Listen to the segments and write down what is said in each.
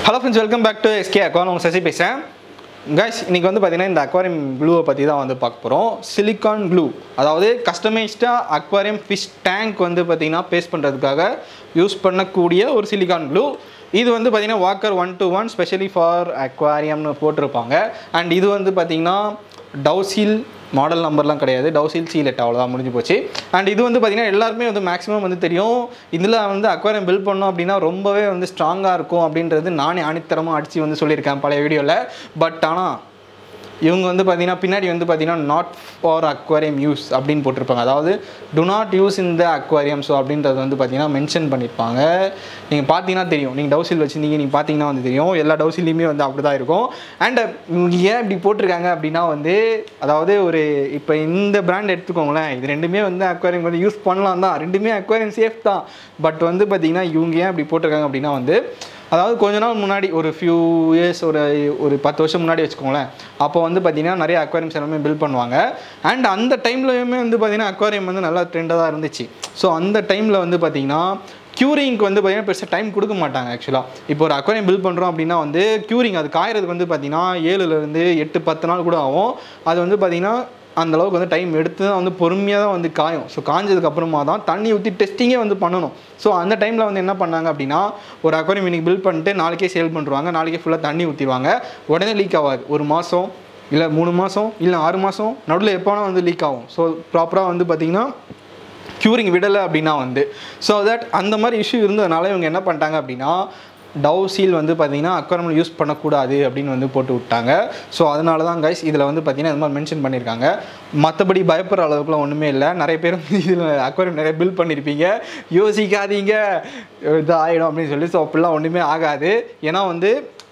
hello friends welcome back to SK aquarium உங்கள் சசி பேசுகிறேன் guys இன்றைக்கி வந்து பார்த்தீங்கன்னா இந்த அக்வாரியம் க்ளூவை பற்றி தான் வந்து பார்க்க போகிறோம் சிலிக்கான் க்ளூ அதாவது கஸ்டமைஸ்டாக அக்வாரியம் ஃபிஷ் டேங்க் வந்து பார்த்தீங்கன்னா பேஸ்ட் பண்ணுறதுக்காக யூஸ் பண்ணக்கூடிய ஒரு சிலிக்கான் க்ளூ இது வந்து பார்த்தீங்கன்னா Walker one two one specially for அக்வாரியம்னு போட்டிருப்பாங்க அண்ட் இது வந்து பார்த்தீங்கன்னா டவுசில் மாடல் நம்பர்லாம் கிடையாது டவுசில் சீலெட் அவ்வளோதான் முடிஞ்சு போச்சு அண்ட் இது வந்து பார்த்திங்கன்னா எல்லாருமே வந்து மேக்ஸிமம் வந்து தெரியும் இதில் வந்து அக்வாரியம் பில்ட் பண்ணோம் அப்படின்னா ரொம்பவே வந்து ஸ்ட்ராங்காக இருக்கும் அப்படின்றது நானே ஆணித்தரமாக அடித்து வந்து சொல்லியிருக்கேன் பழைய வீடியோவில் பட் ஆனால் இவங்க வந்து பார்த்தீங்கன்னா பின்னாடி வந்து பார்த்தீங்கன்னா நாட் ஃபார் அக்வாரியம் யூஸ் அப்படின்னு போட்டிருப்பாங்க அதாவது டு நாட் யூஸ் இந்த அக்வாரியம் ஸோ அப்படின்றது வந்து பார்த்தீங்கன்னா மென்ஷன் பண்ணியிருப்பாங்க நீங்கள் பார்த்தீங்கன்னா தெரியும் நீங்கள் டவுசில் வச்சுருந்தீங்க நீங்கள் பார்த்தீங்கன்னா வந்து தெரியும் எல்லா டவுசிலையுமே வந்து அப்படி தான் இருக்கும் அண்ட் ஏன் இப்படி போட்டிருக்காங்க அப்படின்னா வந்து அதாவது ஒரு இப்போ இந்த பிராண்ட் எடுத்துக்கோங்களேன் இது ரெண்டுமே வந்து அக்வாரியம் வந்து யூஸ் பண்ணலாம் தான் ரெண்டுமே அக்வாரியம் சேஃப் தான் பட் வந்து பார்த்தீங்கன்னா இவங்க ஏன் இப்படி போட்டிருக்காங்க அப்படின்னா வந்து அதாவது கொஞ்ச நாள் முன்னாடி ஒரு ஃபியூ இயர்ஸ் ஒரு ஒரு பத்து வருஷம் முன்னாடி வச்சுக்கோங்களேன் அப்போ வந்து பார்த்தீங்கன்னா நிறைய அக்வாரியம்ஸ் எல்லாமே பில்ட் பண்ணுவாங்க அண்ட் அந்த டைம்லையுமே வந்து பார்த்தீங்கன்னா அக்வாரியம் வந்து நல்லா ட்ரெண்டாக தான் இருந்துச்சு ஸோ அந்த டைமில் வந்து பார்த்தீங்கன்னா க்யூரிங்க்கு வந்து பார்த்தீங்கன்னா பெருசாக டைம் கொடுக்க மாட்டாங்க ஆக்சுவலாக இப்போ ஒரு அக்வாரியம் பில்ட் பண்ணுறோம் அப்படின்னா வந்து க்யூரிங் அது காயறதுக்கு வந்து பார்த்தீங்கன்னா ஏழுலேருந்து எட்டு பத்து நாள் கூட ஆகும் அது வந்து பார்த்தீங்கன்னா அந்த அளவுக்கு வந்து டைம் எடுத்து தான் வந்து பொறுமையாக தான் வந்து காயும் ஸோ காஞ்சதுக்கு அப்புறமா தான் தண்ணி ஊற்றி டெஸ்டிங்கே வந்து பண்ணணும் ஸோ அந்த டைமில் வந்து என்ன பண்ணாங்க அப்படின்னா ஒரு அக்வாரியம் இன்னைக்கு பில்ட் பண்ணிட்டு நாளைக்கே சேல் பண்ணுறாங்க நாளைக்கே ஃபுல்லாக தண்ணி ஊற்றிடுவாங்க உடனே லீக் ஆகாது ஒரு மாதம் இல்லை மூணு மாதம் இல்லை ஆறு மாதம் நடுவில் எப்போ வேணால் வந்து லீக் ஆகும் ஸோ ப்ராப்பராக வந்து பார்த்திங்கன்னா க்யூரிங் விடலை அப்படின்னா வந்து ஸோ தட் அந்த மாதிரி இஷ்யூ இருந்ததுனால இவங்க என்ன பண்ணிட்டாங்க அப்படின்னா டவ் சீல் வந்து பார்த்தீங்கன்னா அக்வாரியம் யூஸ் பண்ணக்கூடாது அப்படின்னு வந்து போட்டு விட்டாங்க ஸோ அதனால தான் கைஸ் இதில் வந்து பார்த்தீங்கன்னா இந்த மாதிரி மென்ஷன் பண்ணியிருக்காங்க மற்றபடி பயப்படுற அளவுக்குலாம் ஒன்றுமே இல்லை நிறைய பேர் வந்து இதில் அக்வாரியம் நிறைய பில் பண்ணியிருப்பீங்க யோசிக்காதீங்க இது ஆகிடும் அப்படின்னு சொல்லி ஸோ அப்படிலாம் ஒன்றுமே ஆகாது ஏன்னா வந்து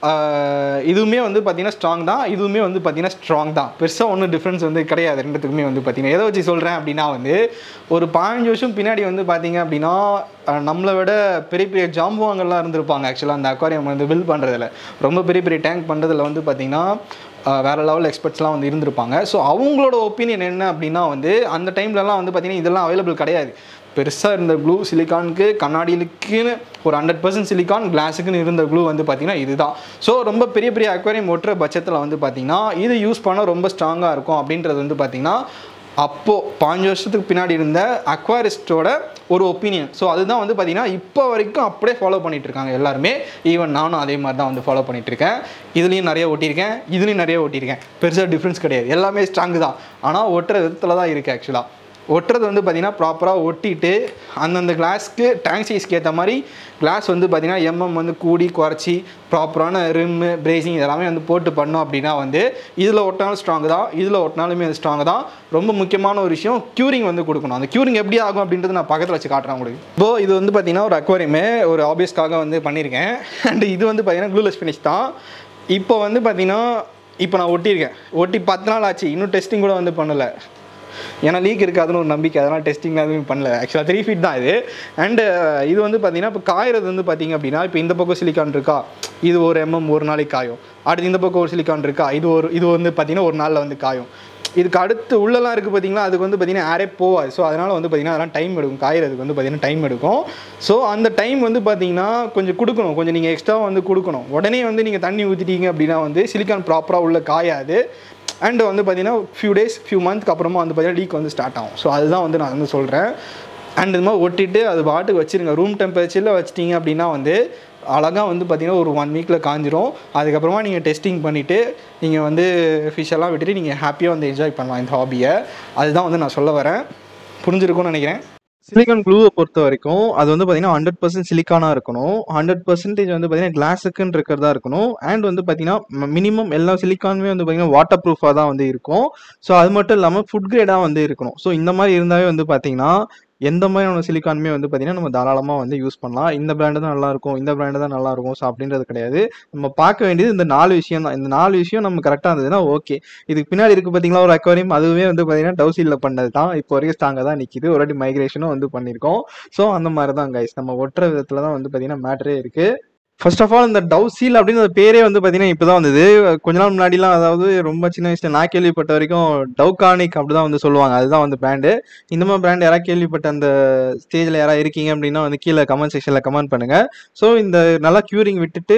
ஆஹ் இதுவுமே வந்து பார்த்தீங்கன்னா ஸ்ட்ராங் தான் இதுவுமே வந்து பார்த்தீங்கன்னா ஸ்ட்ராங் தான் பெருசாக ஒன்றும் டிஃப்ரென்ஸ் வந்து கிடையாது ரெண்டுத்துக்குமே வந்து பார்த்தீங்கன்னா எதை வச்சு சொல்கிறேன் அப்படின்னா வந்து ஒரு பதினஞ்சு வருஷம் பின்னாடி வந்து பார்த்தீங்க அப்படின்னா ஆஹ் நம்மளை விட பெரிய பெரிய ஜாம்புவாங்கெல்லாம் இருந்திருப்பாங்க ஆக்சுவலாக அந்த அக்வாரியம் வந்து பில்ட் பண்ணுறதுல ரொம்ப பெரிய பெரிய டேங்க் பண்ணுறதுல வந்து பார்த்தீங்கன்னா ஆஹ் வேற லெவல் எக்ஸ்பர்ட்ஸ்லாம் வந்து இருந்திருப்பாங்க ஸோ அவங்களோட ஒப்பீனியன் என்ன அப்படின்னா வந்து அந்த டைம்லலாம் வந்து பார்த்தீங்கன்னா இதெல்லாம் அவைலபிள் கிடையாது பெருசாக இருந்த க்ளூ சிலிக்கானுக்கு கண்ணாடிகளுக்குன்னு ஒரு ஹண்ட்ரட் பர்சன்ட் சிலிக்கான் கிளாஸுக்குன்னு இருந்த க்ளூ வந்து பார்த்திங்கன்னா இதுதான் ஸோ ரொம்ப பெரிய பெரிய அக்வாரியம் ஒட்டுற பட்சத்தில் வந்து பார்த்திங்கன்னா இது யூஸ் பண்ண ரொம்ப ஸ்ட்ராங்காக இருக்கும் அப்படின்றது வந்து பார்த்திங்கன்னா அப்போது பாஞ்சு வருஷத்துக்கு பின்னாடி இருந்த அக்வாரிஸ்டோட ஒரு ஒப்பீனியன் ஸோ அதுதான் வந்து பார்த்திங்கன்னா இப்போ வரைக்கும் அப்படியே ஃபாலோ பண்ணிட்டு இருக்காங்க எல்லாருமே ஈவன் நானும் அதே மாதிரி தான் வந்து ஃபாலோ பண்ணிட்டு இருக்கேன் இதுலேயும் நிறைய ஓட்டியிருக்கேன் இதுலேயும் நிறைய ஓட்டியிருக்கேன் பெருசாக டிஃப்ரென்ஸ் கிடையாது எல்லாமே ஸ்ட்ராங் தான் ஆனால் ஒட்டுற விதத்தில் தான் இருக்குது ஆக்சுவலாக ஒட்டுறது வந்து பார்த்திங்கன்னா ப்ராப்பராக ஒட்டிட்டு அந்தந்த கிளாஸ்க்கு டேங்க் சைஸ்க்கு ஏற்ற மாதிரி கிளாஸ் வந்து பார்த்திங்கன்னா எம்எம் வந்து கூடி குறைச்சி ப்ராப்பரான ரிம்மு பிரேசிங் இதெல்லாமே வந்து போட்டு பண்ணோம் அப்படின்னா வந்து இதில் ஒட்டினாலும் ஸ்ட்ராங் தான் இதில் ஒட்டினாலுமே அது ஸ்ட்ராங் தான் ரொம்ப முக்கியமான ஒரு விஷயம் க்யூரிங் வந்து கொடுக்கணும் அந்த க்யூரிங் எப்படி ஆகும் அப்படின்றது நான் பக்கத்தில் வச்சு காட்டுறேன் உங்களுக்கு இப்போ இது வந்து பார்த்திங்கன்னா ஒரு அக்வாரியமே ஒரு ஆபியஸ்க்காக வந்து பண்ணியிருக்கேன் அண்ட் இது வந்து பார்த்திங்கன்னா க்ளூலெஸ் ஃபினிஷ் தான் இப்போ வந்து பார்த்திங்கன்னா இப்போ நான் ஒட்டியிருக்கேன் ஒட்டி பத்து நாள் ஆச்சு இன்னும் டெஸ்டிங் கூட வந்து பண்ணலை ஏன்னா லீக் இருக்காதுன்னு ஒரு நம்பிக்கை அதெல்லாம் டெஸ்டிங் எதுவும் பண்ணல ஆக்சுவலாக த்ரீ ஃபீட் தான் இது அண்டு இது வந்து பார்த்தீங்கன்னா இப்போ காயறது வந்து பார்த்தீங்க அப்படின்னா இப்போ இந்த பக்கம் சிலிக்கான் இருக்கா இது ஒரு எம்எம் ஒரு நாளைக்கு காயும் அடுத்து இந்த பக்கம் ஒரு சிலிக்கான் இருக்கா இது ஒரு இது வந்து பார்த்தீங்கன்னா ஒரு நாளில் வந்து காயும் இதுக்கு அடுத்து உள்ளலாம் இருக்குது பார்த்தீங்களா அதுக்கு வந்து பார்த்தீங்கன்னா ஏரே போகாது ஸோ அதனால் வந்து பார்த்தீங்கன்னா அதெல்லாம் டைம் எடுக்கும் காயறதுக்கு வந்து பார்த்தீங்கன்னா டைம் எடுக்கும் ஸோ அந்த டைம் வந்து பார்த்தீங்கன்னா கொஞ்சம் கொடுக்கணும் கொஞ்சம் நீங்கள் எக்ஸ்ட்ரா வந்து கொடுக்கணும் உடனே வந்து நீங்கள் தண்ணி ஊற்றிட்டீங்க அப்படின்னா வந்து சிலிக்கான் ப்ராப்பராக உள்ள காயாது அண்ட் வந்து பார்த்தீங்கன்னா ஃபியூ டேஸ் ஃபியூ மந்த்க்கு அப்புறமா வந்து பார்த்தீங்கன்னா லீக் வந்து ஸ்டார்ட் ஆகும் ஸோ அதுதான் வந்து நான் வந்து சொல்கிறேன் அண்ட் இது மாதிரி ஒட்டிட்டு அது பாட்டுக்கு வச்சுருங்க ரூம் டெம்பரேச்சரில் வச்சிட்டிங்க அப்படின்னா வந்து அழகாக வந்து பார்த்திங்கன்னா ஒரு ஒன் வீக்கில் காஞ்சிரும் அதுக்கப்புறமா நீங்கள் டெஸ்டிங் பண்ணிவிட்டு நீங்கள் வந்து ஃபிஷ் எல்லாம் விட்டுட்டு நீங்கள் ஹாப்பியாக வந்து என்ஜாய் பண்ணலாம் இந்த ஹாபியை அதுதான் வந்து நான் சொல்ல வரேன் புரிஞ்சிருக்கும்னு நினைக்கிறேன் சிலிக்கான் க்ளூவை பொறுத்த வரைக்கும் அது வந்து பார்த்தீங்கன்னா ஹண்ட்ரட் பர்சன்ட் சிலிக்கானாக இருக்கணும் ஹண்ட்ரட் பர்சன்டேஜ் வந்து பார்த்தீங்கன்னா கிளாஸுக்குன்னு இருக்கிறதா இருக்கணும் அண்ட் வந்து பார்த்தீங்கன்னா மினிமம் எல்லா சிலிக்கானுமே வந்து பார்த்தீங்கன்னா வாட்டர் ப்ரூஃபாக தான் வந்து இருக்கும் ஸோ அது மட்டும் இல்லாமல் ஃபுட் கிரேடாக வந்து இருக்கணும் ஸோ இந்த மாதிரி இருந்தாவே வந்து பார்த்தீங்கன்னா எந்த மாதிரியான சிலிக்கானுமே வந்து பார்த்தீங்கன்னா நம்ம தாராளமாக வந்து யூஸ் பண்ணலாம் இந்த பிராண்டு தான் நல்லா இருக்கும் இந்த பிராண்டு தான் நல்லா இருக்கும் ஸோ அப்படின்றது கிடையாது நம்ம பார்க்க வேண்டியது இந்த நாலு விஷயம் தான் இந்த நாலு விஷயம் நம்ம கரெக்டாக இருந்ததுன்னா ஓகே இதுக்கு பின்னாடி இருக்கு பார்த்தீங்களா ஒரு அக்வாரியம் அதுவுமே வந்து பார்த்தீங்கன்னா டவுசியில் பண்ணது தான் இப்போ வரைக்கும் ஸ்ட்ராங்காக தான் நிற்கிது ஒரு வாட்டி மைக்ரேஷனும் வந்து பண்ணியிருக்கோம் ஸோ அந்த மாதிரி தான் கைஸ் நம்ம ஒட்டுற விதத்தில் தான் வந்து பார்த்தீங்கன்னா மேட்டரே இருக்குது ஃபர்ஸ்ட் ஆஃப் ஆல் இந்த டவ் சீல் அப்படின்னு அந்த பேரே வந்து பார்த்தீங்கன்னா இப்போ தான் வந்தது கொஞ்ச நாள் முன்னாடிலாம் அதாவது ரொம்ப சின்ன வயசுல நான் கேள்விப்பட்ட வரைக்கும் டவுகானிக் அப்படி தான் வந்து சொல்லுவாங்க அதுதான் வந்து பிராண்டு இந்த மாதிரி பிராண்ட் யாராவது கேள்விப்பட்ட அந்த ஸ்டேஜில் யாராவது இருக்கீங்க அப்படின்னா வந்து கீழே கமெண்ட் செக்ஷனில் கமெண்ட் பண்ணுங்க ஸோ இந்த நல்லா க்யூரிங் விட்டுட்டு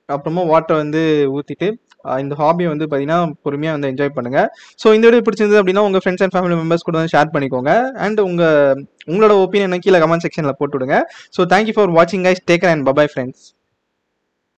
அப்புறமா வாட்டர் வந்து ஊற்றிட்டு இந்த ஹாபியை வந்து பார்த்தீங்கன்னா பொறுமையாக வந்து என்ஜாய் பண்ணுங்கள் ஸோ இந்த வீடியோ பிடிச்சிருந்தது அப்படின்னா உங்கள் ஃப்ரெண்ட்ஸ் அண்ட் ஃபேமிலி மெம்பர்ஸ் கூட வந்து ஷேர் பண்ணிக்கோங்க அண்ட் உங்கள் உங்களோட ஒப்பீனியனை கீழே கமெண்ட் செக்ஷனில் போட்டு விடுங்க ஸோ தேங்க்யூ ஃபார் வாட்சிங் guys take and bye bye friends